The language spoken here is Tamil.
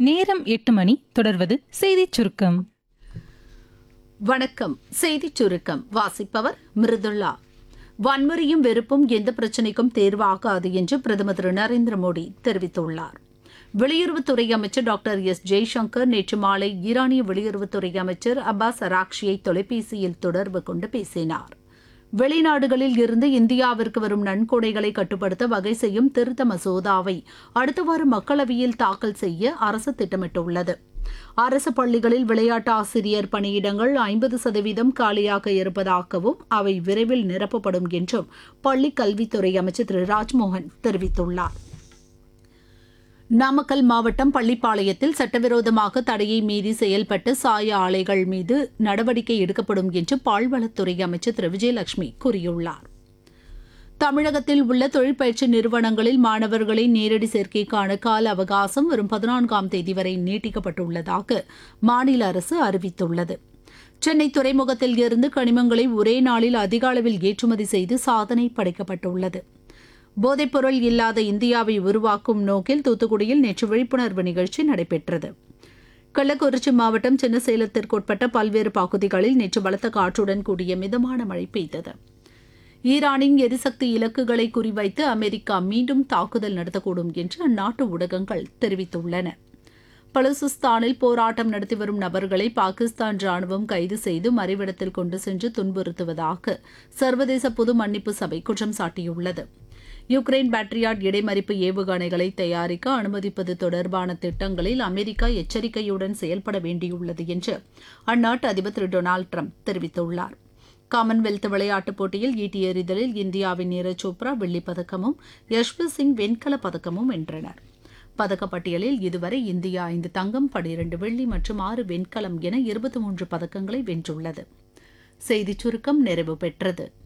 நேரம் எட்டு மணி தொடர்வது செய்திச் சுருக்கம் வணக்கம் செய்திச் சுருக்கம் வாசிப்பவர் மிருதுளா வன்முறையும் வெறுப்பும் எந்த பிரச்சினைக்கும் தேர்வாகாது என்று பிரதமர் திரு நரேந்திர மோடி தெரிவித்துள்ளார் வெளியுறவுத்துறை அமைச்சர் டாக்டர் எஸ் ஜெய்சங்கர் நேற்று மாலை ஈரானிய வெளியுறவுத்துறை அமைச்சர் அப்பாஸ் அராக்ஷியை தொலைபேசியில் தொடர்பு கொண்டு பேசினார் வெளிநாடுகளில் இருந்து இந்தியாவிற்கு வரும் நன்கொடைகளை கட்டுப்படுத்த வகை செய்யும் திருத்த மசோதாவை அடுத்த வாரம் மக்களவையில் தாக்கல் செய்ய அரசு திட்டமிட்டுள்ளது அரசு பள்ளிகளில் விளையாட்டு ஆசிரியர் பணியிடங்கள் ஐம்பது சதவீதம் காலியாக இருப்பதாகவும் அவை விரைவில் நிரப்பப்படும் என்றும் பள்ளிக் கல்வித்துறை அமைச்சர் திரு ராஜ்மோகன் தெரிவித்துள்ளார் நாமக்கல் மாவட்டம் பள்ளிப்பாளையத்தில் சட்டவிரோதமாக தடையை மீறி செயல்பட்ட சாய ஆலைகள் மீது நடவடிக்கை எடுக்கப்படும் என்று பால்வளத்துறை அமைச்சர் திரு விஜயலட்சுமி கூறியுள்ளார் தமிழகத்தில் உள்ள தொழிற்பயிற்சி நிறுவனங்களில் மாணவர்களின் நேரடி சேர்க்கைக்கான கால அவகாசம் வரும் பதினான்காம் தேதி வரை நீட்டிக்கப்பட்டுள்ளதாக மாநில அரசு அறிவித்துள்ளது சென்னை துறைமுகத்தில் இருந்து கனிமங்களை ஒரே நாளில் அதிக அளவில் ஏற்றுமதி செய்து சாதனை படைக்கப்பட்டுள்ளது போதைப்பொருள் இல்லாத இந்தியாவை உருவாக்கும் நோக்கில் தூத்துக்குடியில் நேற்று விழிப்புணர்வு நிகழ்ச்சி நடைபெற்றது கள்ளக்குறிச்சி மாவட்டம் சின்னசேலத்திற்குட்பட்ட பல்வேறு பகுதிகளில் நேற்று பலத்த காற்றுடன் கூடிய மிதமான மழை பெய்தது ஈரானின் எரிசக்தி இலக்குகளை குறிவைத்து அமெரிக்கா மீண்டும் தாக்குதல் நடத்தக்கூடும் என்று அந்நாட்டு ஊடகங்கள் தெரிவித்துள்ளன பலுசிஸ்தானில் போராட்டம் நடத்தி வரும் நபர்களை பாகிஸ்தான் ராணுவம் கைது செய்து மறைவிடத்தில் கொண்டு சென்று துன்புறுத்துவதாக சர்வதேச பொது மன்னிப்பு சபை குற்றம் சாட்டியுள்ளது யுக்ரைன் பேட்ரியாட் இடைமறிப்பு ஏவுகணைகளை தயாரிக்க அனுமதிப்பது தொடர்பான திட்டங்களில் அமெரிக்கா எச்சரிக்கையுடன் செயல்பட வேண்டியுள்ளது என்று அந்நாட்டு அதிபர் திரு டொனால்டு ட்ரம்ப் தெரிவித்துள்ளார் காமன்வெல்த் விளையாட்டுப் போட்டியில் ஈட்டி எறிதலில் இந்தியாவின் நீரஜ் சோப்ரா வெள்ளிப் பதக்கமும் யஷ்வந்த் சிங் வெண்கலப் பதக்கமும் வென்றனர் பதக்கப்பட்டியலில் இதுவரை இந்தியா ஐந்து தங்கம் பனிரண்டு வெள்ளி மற்றும் ஆறு வெண்கலம் என இருபத்தி மூன்று பதக்கங்களை வென்றுள்ளது செய்திச் சுருக்கம் நிறைவு பெற்றது